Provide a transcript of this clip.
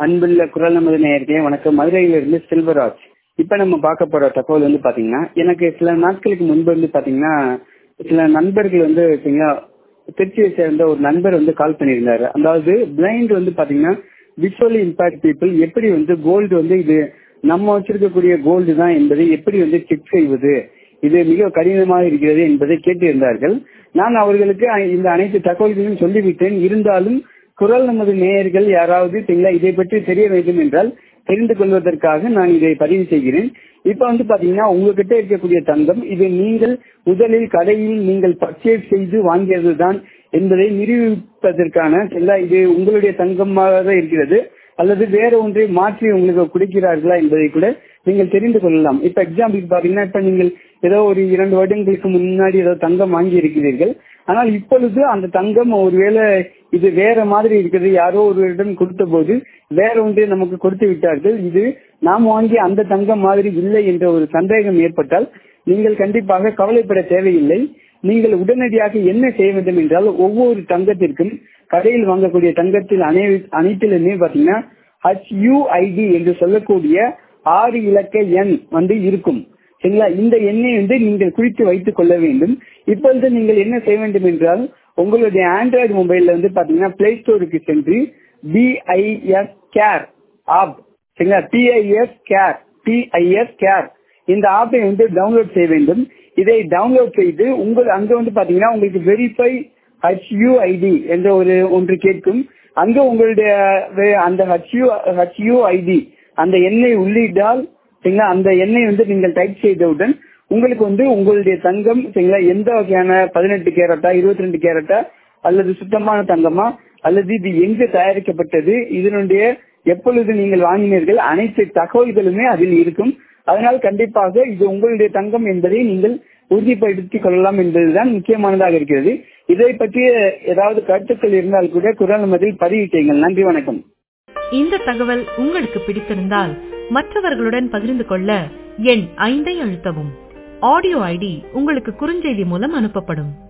அன்புள்ள குரல் நமது நேயர்களே வணக்கம் மதுரையிலிருந்து செல்வராஜ் இப்ப நம்ம பார்க்க போற தகவல் வந்து பாத்தீங்கன்னா எனக்கு சில நாட்களுக்கு முன்பு வந்து பாத்தீங்கன்னா சில நண்பர்கள் வந்து பாத்தீங்கன்னா திருச்சியை சேர்ந்த ஒரு நண்பர் வந்து கால் பண்ணியிருந்தாரு அதாவது பிளைண்ட் வந்து பாத்தீங்கன்னா விஷுவலி இம்பாக்ட் பீப்புள் எப்படி வந்து கோல்டு வந்து இது நம்ம வச்சிருக்கக்கூடிய கோல்டு தான் என்பதை எப்படி வந்து செக் செய்வது இது மிக கடினமாக இருக்கிறது என்பதை கேட்டிருந்தார்கள் நான் அவர்களுக்கு இந்த அனைத்து தகவல்களையும் சொல்லிவிட்டேன் இருந்தாலும் குரல் நமது நேயர்கள் யாராவது சரிங்களா இதை பற்றி தெரிய வேண்டும் என்றால் தெரிந்து கொள்வதற்காக நான் இதை பதிவு செய்கிறேன் இப்ப வந்து பாத்தீங்கன்னா உங்ககிட்ட இருக்கக்கூடிய தங்கம் இது நீங்கள் முதலில் கடையில் நீங்கள் பர்ச்சேஸ் செய்து வாங்கியது தான் என்பதை நிரூபிப்பதற்கான சரிங்களா இது உங்களுடைய தங்கமாக இருக்கிறது அல்லது வேற ஒன்றை மாற்றி உங்களுக்கு கொடுக்கிறார்களா என்பதை கூட நீங்கள் தெரிந்து கொள்ளலாம் இப்ப எக்ஸாம்பிள் பாத்தீங்கன்னா இப்ப நீங்கள் ஏதோ ஒரு இரண்டு வருடங்களுக்கு முன்னாடி ஏதோ தங்கம் வாங்கி இருக்கிறீர்கள் ஆனால் இப்பொழுது அந்த தங்கம் ஒருவேளை இது வேற மாதிரி இருக்கிறது யாரோ ஒருவரிடம் கொடுத்த போது வேற ஒன்றை நமக்கு கொடுத்து விட்டார்கள் இது நாம் வாங்கிய அந்த தங்கம் மாதிரி இல்லை என்ற ஒரு சந்தேகம் ஏற்பட்டால் நீங்கள் கண்டிப்பாக கவலைப்பட தேவையில்லை நீங்கள் உடனடியாக என்ன செய்ய வேண்டும் என்றால் ஒவ்வொரு தங்கத்திற்கும் கடையில் வாங்கக்கூடிய தங்கத்தில் அனை அனைத்திலுமே பாத்தீங்கன்னா ஹச்யூஐடி என்று சொல்லக்கூடிய ஆறு இலக்க எண் வந்து இருக்கும் சரிங்களா இந்த எண்ணை வந்து நீங்கள் குறித்து வைத்துக் கொள்ள வேண்டும் இப்பொழுது நீங்கள் என்ன செய்ய வேண்டும் என்றால் உங்களுடைய ஆண்ட்ராய்டு மொபைல்ல வந்து பாத்தீங்கன்னா பிளே ஸ்டோருக்கு சென்று பிஐஎஸ் கேர் ஆப் சரிங்களா பிஐஎஸ் கேர் பிஐஎஸ் கேர் இந்த ஆப்பை வந்து டவுன்லோட் செய்ய வேண்டும் இதை டவுன்லோட் செய்து உங்கள் அங்க வந்து பாத்தீங்கன்னா உங்களுக்கு வெரிஃபை ஹச்யூஐடி என்ற ஒரு ஒன்று கேட்கும் அங்க உங்களுடைய அந்த ஹச்யூ ஹச்யூஐடி அந்த எண்ணை உள்ளிட்டால் சரிங்களா அந்த எண்ணை வந்து நீங்கள் டைப் செய்தவுடன் உங்களுக்கு வந்து உங்களுடைய தங்கம் சரிங்களா எந்த வகையான பதினெட்டு கேரட்டா இருபத்தி ரெண்டு கேரட்டா அல்லது சுத்தமான தங்கமா அல்லது இது எங்கு தயாரிக்கப்பட்டது இதனுடைய எப்பொழுது நீங்கள் வாங்கினீர்கள் அனைத்து தகவல்களுமே அதில் இருக்கும் அதனால் கண்டிப்பாக இது உங்களுடைய தங்கம் என்பதை நீங்கள் உறுதிப்படுத்திக் கொள்ளலாம் என்பதுதான் முக்கியமானதாக இருக்கிறது இதை பற்றிய ஏதாவது கருத்துக்கள் இருந்தால் கூட குரல் மதில் பதிவு செய்யுங்கள் நன்றி வணக்கம் இந்த தகவல் உங்களுக்கு பிடித்திருந்தால் மற்றவர்களுடன் பகிர்ந்து கொள்ள எண் ஐந்தை அழுத்தவும் ஆடியோ ஐடி உங்களுக்கு குறுஞ்செய்தி மூலம் அனுப்பப்படும்